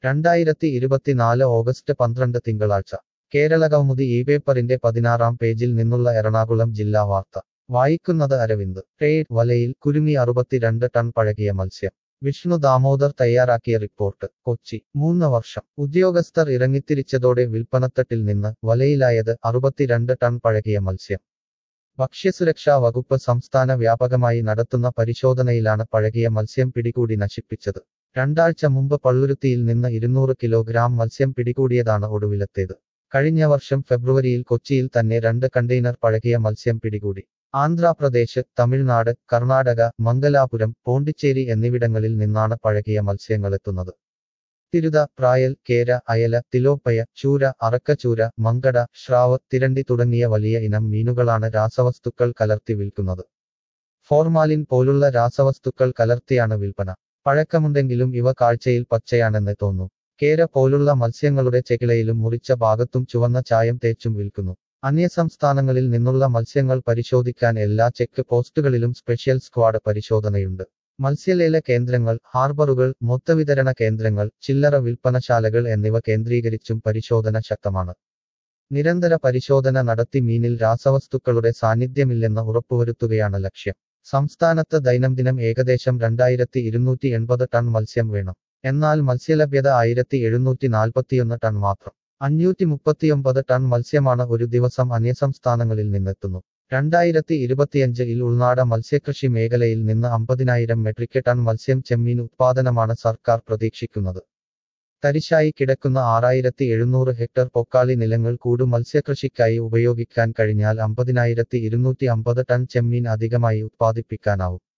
രണ്ടായിരത്തി ഇരുപത്തിനാല് ഓഗസ്റ്റ് പന്ത്രണ്ട് തിങ്കളാഴ്ച കേരള കൗമുദി ഈ പേപ്പറിന്റെ പതിനാറാം പേജിൽ നിന്നുള്ള എറണാകുളം ജില്ലാ വാർത്ത വായിക്കുന്നത് അരവിന്ദ് ട്രേഡ് വലയിൽ കുരുങ്ങി അറുപത്തിരണ്ട് ടൺ പഴകിയ മത്സ്യം വിഷ്ണു ദാമോദർ തയ്യാറാക്കിയ റിപ്പോർട്ട് കൊച്ചി മൂന്ന് വർഷം ഉദ്യോഗസ്ഥർ ഇറങ്ങിത്തിരിച്ചതോടെ വിൽപ്പനത്തട്ടിൽ നിന്ന് വലയിലായത് അറുപത്തിരണ്ട് ടൺ പഴകിയ മത്സ്യം ഭക്ഷ്യസുരക്ഷാ വകുപ്പ് സംസ്ഥാന വ്യാപകമായി നടത്തുന്ന പരിശോധനയിലാണ് പഴകിയ മത്സ്യം പിടികൂടി നശിപ്പിച്ചത് രണ്ടാഴ്ച മുമ്പ് പള്ളുരുത്തിയിൽ നിന്ന് ഇരുന്നൂറ് കിലോഗ്രാം മത്സ്യം പിടികൂടിയതാണ് ഒടുവിലത്തേത് കഴിഞ്ഞ വർഷം ഫെബ്രുവരിയിൽ കൊച്ചിയിൽ തന്നെ രണ്ട് കണ്ടെയ്നർ പഴകിയ മത്സ്യം പിടികൂടി ആന്ധ്രാപ്രദേശ് തമിഴ്നാട് കർണാടക മംഗലാപുരം പോണ്ടിച്ചേരി എന്നിവിടങ്ങളിൽ നിന്നാണ് പഴകിയ മത്സ്യങ്ങളെത്തുന്നത് തിരുത പ്രായൽ കേര അയല തിലോപ്പയ ചൂര അറക്കച്ചൂര മങ്കട ശ്രാവ് തിരണ്ടി തുടങ്ങിയ വലിയ ഇനം മീനുകളാണ് രാസവസ്തുക്കൾ കലർത്തി വിൽക്കുന്നത് ഫോർമാലിൻ പോലുള്ള രാസവസ്തുക്കൾ കലർത്തിയാണ് വിൽപ്പന പഴക്കമുണ്ടെങ്കിലും ഇവ കാഴ്ചയിൽ പച്ചയാണെന്ന് തോന്നും കേര പോലുള്ള മത്സ്യങ്ങളുടെ ചെകിളയിലും മുറിച്ച ഭാഗത്തും ചുവന്ന ചായം തേച്ചും വിൽക്കുന്നു അന്യസംസ്ഥാനങ്ങളിൽ നിന്നുള്ള മത്സ്യങ്ങൾ പരിശോധിക്കാൻ എല്ലാ ചെക്ക് പോസ്റ്റുകളിലും സ്പെഷ്യൽ സ്ക്വാഡ് പരിശോധനയുണ്ട് മത്സ്യലേല കേന്ദ്രങ്ങൾ ഹാർബറുകൾ മൊത്തവിതരണ കേന്ദ്രങ്ങൾ ചില്ലറ വിൽപ്പനശാലകൾ എന്നിവ കേന്ദ്രീകരിച്ചും പരിശോധന ശക്തമാണ് നിരന്തര പരിശോധന നടത്തി മീനിൽ രാസവസ്തുക്കളുടെ സാന്നിധ്യമില്ലെന്ന് ഉറപ്പുവരുത്തുകയാണ് ലക്ഷ്യം സംസ്ഥാനത്ത് ദൈനംദിനം ഏകദേശം രണ്ടായിരത്തി ഇരുന്നൂറ്റി എൺപത് ടൺ മത്സ്യം വേണം എന്നാൽ മത്സ്യലഭ്യത ആയിരത്തി എഴുന്നൂറ്റി നാൽപ്പത്തിയൊന്ന് ടൺ മാത്രം അഞ്ഞൂറ്റി മുപ്പത്തിയൊമ്പത് ടൺ മത്സ്യമാണ് ഒരു ദിവസം അന്യസംസ്ഥാനങ്ങളിൽ നിന്നെത്തുന്നു രണ്ടായിരത്തി ഇരുപത്തിയഞ്ചിൽ ഉൾനാട മത്സ്യകൃഷി മേഖലയിൽ നിന്ന് അമ്പതിനായിരം മെട്രിക് ടൺ മത്സ്യം ചെമ്മീൻ ഉത്പാദനമാണ് സർക്കാർ പ്രതീക്ഷിക്കുന്നത് തരിശായി കിടക്കുന്ന ആറായിരത്തി എഴുന്നൂറ് ഹെക്ടർ പൊക്കാളി നിലങ്ങൾ കൂടു മത്സ്യകൃഷിക്കായി ഉപയോഗിക്കാൻ കഴിഞ്ഞാൽ അമ്പതിനായിരത്തി ഇരുന്നൂറ്റി അമ്പത് ടൺ ചെമ്മീൻ അധികമായി ഉത്പാദിപ്പിക്കാനാവും